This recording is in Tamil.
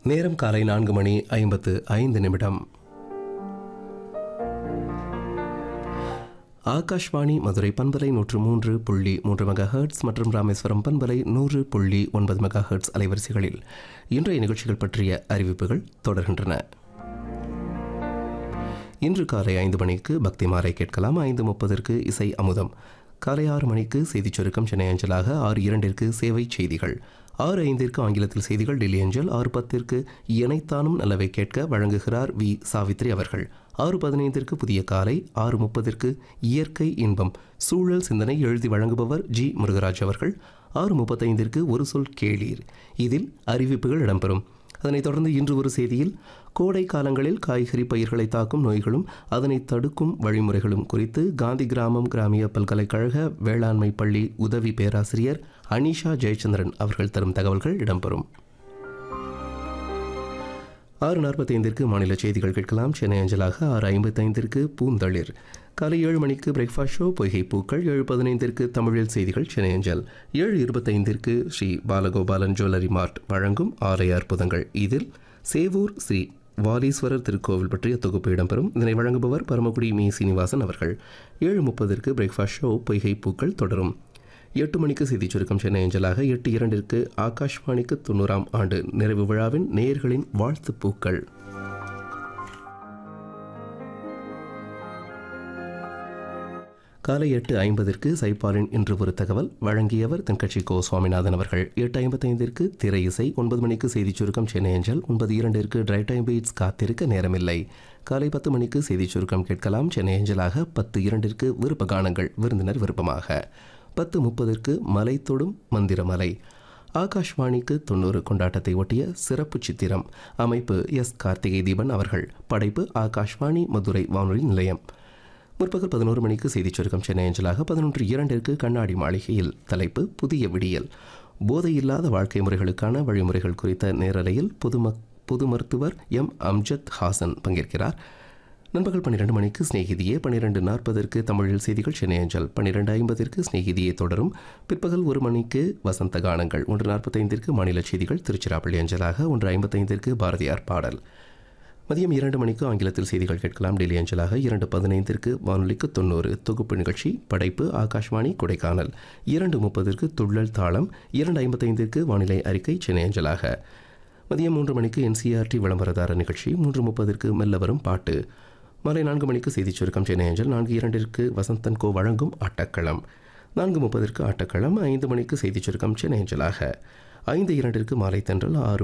நேரம் காலை நான்கு மணி ஐம்பத்து ஐந்து நிமிடம் ஆகாஷ்வாணி மதுரை பண்பலை நூற்று மூன்று புள்ளி மூன்று மெகா ஹெர்ட்ஸ் மற்றும் ராமேஸ்வரம் பண்பலை நூறு புள்ளி ஒன்பது மெகா ஹெர்ட்ஸ் அலைவரிசைகளில் இன்றைய நிகழ்ச்சிகள் பற்றிய அறிவிப்புகள் தொடர்கின்றன இன்று காலை ஐந்து மணிக்கு பக்தி மாலை கேட்கலாம் ஐந்து முப்பதற்கு இசை அமுதம் காலை ஆறு மணிக்கு செய்திச் சுருக்கம் சென்னை அஞ்சலாக ஆறு இரண்டிற்கு சேவை செய்திகள் ஆறு ஐந்திற்கு ஆங்கிலத்தில் செய்திகள் டெல்லி அஞ்சல் ஆறு பத்திற்கு இணைத்தானும் நல்லவை கேட்க வழங்குகிறார் வி சாவித்ரி அவர்கள் ஆறு பதினைந்திற்கு புதிய காலை ஆறு முப்பதிற்கு இயற்கை இன்பம் சூழல் சிந்தனை எழுதி வழங்குபவர் ஜி முருகராஜ் அவர்கள் ஆறு முப்பத்தைந்திற்கு ஒரு சொல் கேளீர் இதில் அறிவிப்புகள் இடம்பெறும் அதனைத் தொடர்ந்து இன்று ஒரு செய்தியில் கோடை காலங்களில் காய்கறி பயிர்களை தாக்கும் நோய்களும் அதனை தடுக்கும் வழிமுறைகளும் குறித்து காந்தி கிராமம் கிராமிய பல்கலைக்கழக வேளாண்மை பள்ளி உதவி பேராசிரியர் அனிஷா ஜெயச்சந்திரன் அவர்கள் தரும் தகவல்கள் இடம்பெறும் ஆறு நாற்பத்தைந்திற்கு மாநில செய்திகள் கேட்கலாம் சென்னை அஞ்சலாக ஆறு ஐம்பத்தைந்திற்கு பூந்தளிர் காலை ஏழு மணிக்கு பிரேக்ஃபாஸ்ட் ஷோ பொய்கை பூக்கள் ஏழு பதினைந்திற்கு தமிழில் செய்திகள் சென்னை அஞ்சல் ஏழு இருபத்தைந்திற்கு ஸ்ரீ பாலகோபாலன் ஜுவல்லரி மார்ட் வழங்கும் ஆலய அற்புதங்கள் இதில் சேவூர் ஸ்ரீ வாலீஸ்வரர் திருக்கோவில் பற்றிய தொகுப்பு இடம்பெறும் இதனை வழங்குபவர் பரமக்குடி மீ சீனிவாசன் அவர்கள் ஏழு முப்பதற்கு பிரேக்ஃபாஸ்ட் ஷோ பொய்கை பூக்கள் தொடரும் எட்டு மணிக்கு செய்திச் சுருக்கம் சென்னை அஞ்சலாக எட்டு இரண்டிற்கு ஆகாஷ்வாணிக்கு தொண்ணூறாம் ஆண்டு நிறைவு விழாவின் நேயர்களின் வாழ்த்துப் பூக்கள் காலை எட்டு ஐம்பதிற்கு சைப்பாலின் இன்று ஒரு தகவல் வழங்கியவர் தென்கட்சி கோ சுவாமிநாதன் அவர்கள் எட்டு ஐம்பத்தைந்திற்கு திரை இசை ஒன்பது மணிக்கு செய்திச் சுருக்கம் சென்னை அஞ்சல் ஒன்பது இரண்டிற்கு ட்ரை டைம் பீட்ஸ் காத்திருக்க நேரமில்லை காலை பத்து மணிக்கு செய்திச் சுருக்கம் கேட்கலாம் சென்னை அஞ்சலாக பத்து இரண்டிற்கு விருப்ப கானங்கள் விருந்தினர் விருப்பமாக பத்து முப்பதற்கு மலை தொடும் மந்திரமலை ஆகாஷ்வாணிக்கு தொண்ணூறு கொண்டாட்டத்தை ஒட்டிய சிறப்பு சித்திரம் அமைப்பு எஸ் கார்த்திகை தீபன் அவர்கள் படைப்பு ஆகாஷ்வாணி மதுரை வானொலி நிலையம் முற்பகல் பதினோரு மணிக்கு செய்திச் சுருக்கம் சென்னை அஞ்சலாக பதினொன்று இரண்டிற்கு கண்ணாடி மாளிகையில் தலைப்பு புதிய விடியல் போதையில்லாத வாழ்க்கை முறைகளுக்கான வழிமுறைகள் குறித்த நேரலையில் பொதும பொது மருத்துவர் எம் அம்ஜத் ஹாசன் பங்கேற்கிறார் நண்பகல் பன்னிரெண்டு மணிக்கு ஸ்நேகிதியே பன்னிரெண்டு நாற்பதற்கு தமிழில் செய்திகள் சென்னை அஞ்சல் பன்னிரெண்டு ஐம்பதிற்கு ஸ்நேகிதியே தொடரும் பிற்பகல் ஒரு மணிக்கு வசந்த கானங்கள் ஒன்று நாற்பத்தைந்திற்கு மாநில செய்திகள் திருச்சிராப்பள்ளி அஞ்சலாக ஒன்று ஐம்பத்தைந்திற்கு பாரதியார் பாடல் மதியம் இரண்டு மணிக்கு ஆங்கிலத்தில் செய்திகள் கேட்கலாம் டெல்லி அஞ்சலாக இரண்டு பதினைந்திற்கு வானொலிக்கு தொண்ணூறு தொகுப்பு நிகழ்ச்சி படைப்பு ஆகாஷ்வாணி கொடைக்கானல் இரண்டு முப்பதிற்கு துள்ளல் தாளம் இரண்டு ஐம்பத்தைந்திற்கு வானிலை அறிக்கை சென்னை அஞ்சலாக மதியம் மூன்று மணிக்கு என்சிஆர்டி விளம்பரதார நிகழ்ச்சி மூன்று முப்பதிற்கு மெல்ல வரும் பாட்டு மாலை நான்கு மணிக்கு செய்திச் சுருக்கம் சென்னை அஞ்சல் நான்கு இரண்டிற்கு வசந்தன் கோ வழங்கும் ஆட்டக்களம் நான்கு முப்பதிற்கு ஆட்டக்களம் ஐந்து மணிக்கு செய்திச் சுருக்கம் சென்னை அஞ்சலாக ஐந்து இரண்டிற்கு மாலை தென்றல் ஆறு